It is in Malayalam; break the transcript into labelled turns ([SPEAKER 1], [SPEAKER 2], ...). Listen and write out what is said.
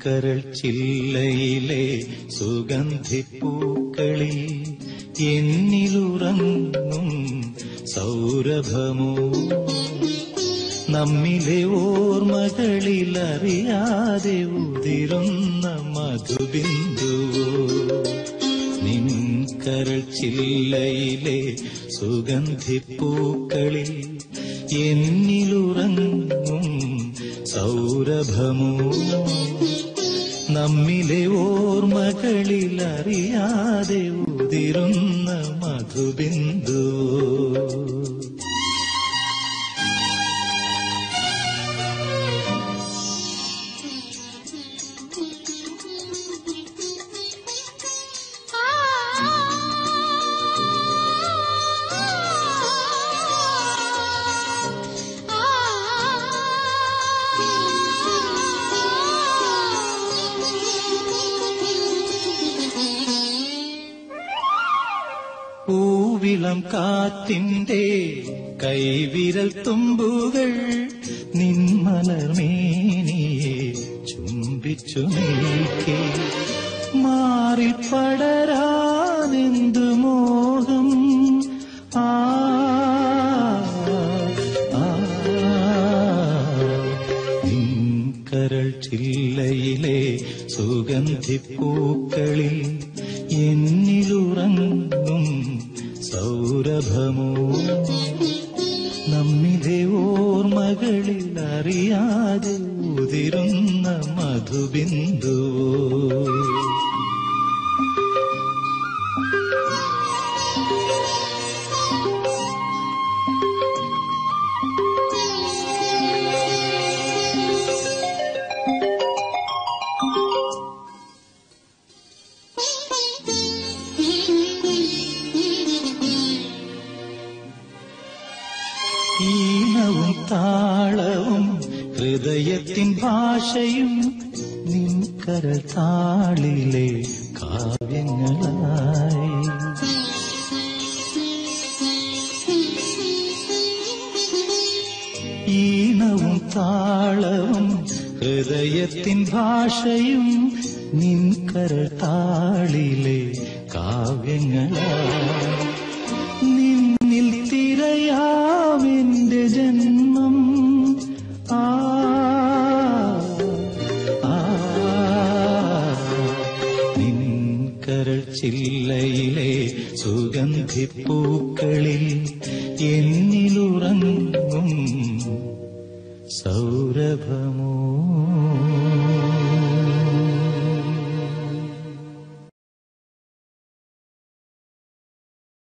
[SPEAKER 1] കരൾ ചില്ലയിലെ സുഗന്ധിപ്പൂക്കളിൽ എന്നിലുറങ്ങും സൗരഭമോ നമ്മിലെ ഓർമ്മകളിൽ അറിയാതെ ഉതിരുന്ന മധുബിന്ദുവോ നിൻ കരൾ ചില്ലയിലെ സുഗന്ധിപ്പൂക്കളിൽ എന്നിലുറങ്ങും സൗരഭമോ നമ്മിലെ ഓർമ്മകളിൽ അറിയാതെ ഉതിരുന്ന മധുബിന്ദു പൂവിളം കാറ്റിന്റെ കൈവിരൽ തുമ്പുകൾ നിന്മലർമേനിയെ ചുംബിച്ചു നീക്കി മാറി പടരാനെന്തു മോഹം ആ ആ, നിൻ കരൾ ചില്ലയിലെ സുഗന്ധിപ്പൂക്കളിൽ എന്നിലുറങ്ങും സൗരഭമോ നമ്മിലെ ഓർമ്മകളിൽ അറിയാതെ ഉതിരുന്ന മധുബിന്ദുവോ ഈണവും താളവും ഹൃദയത്തിൻ ഭാഷയും നിൻ കരൾ താളിലെ കാവ്യങ്ങളായി ഈണവും താളവും ഹൃദയത്തിൻ ഭാഷയും നിൻ കരൾ താളിലെ കാവ്യങ്ങളായി നിന്നിൽ തിരയാമെന്റെ ജന്മം ആ ആ, നിൻ കരൾ ചില്ലയിലെ സുഗന്ധിപ്പൂക്കളിൽ എന്നിലുറങ്ങും സൗരഭമോ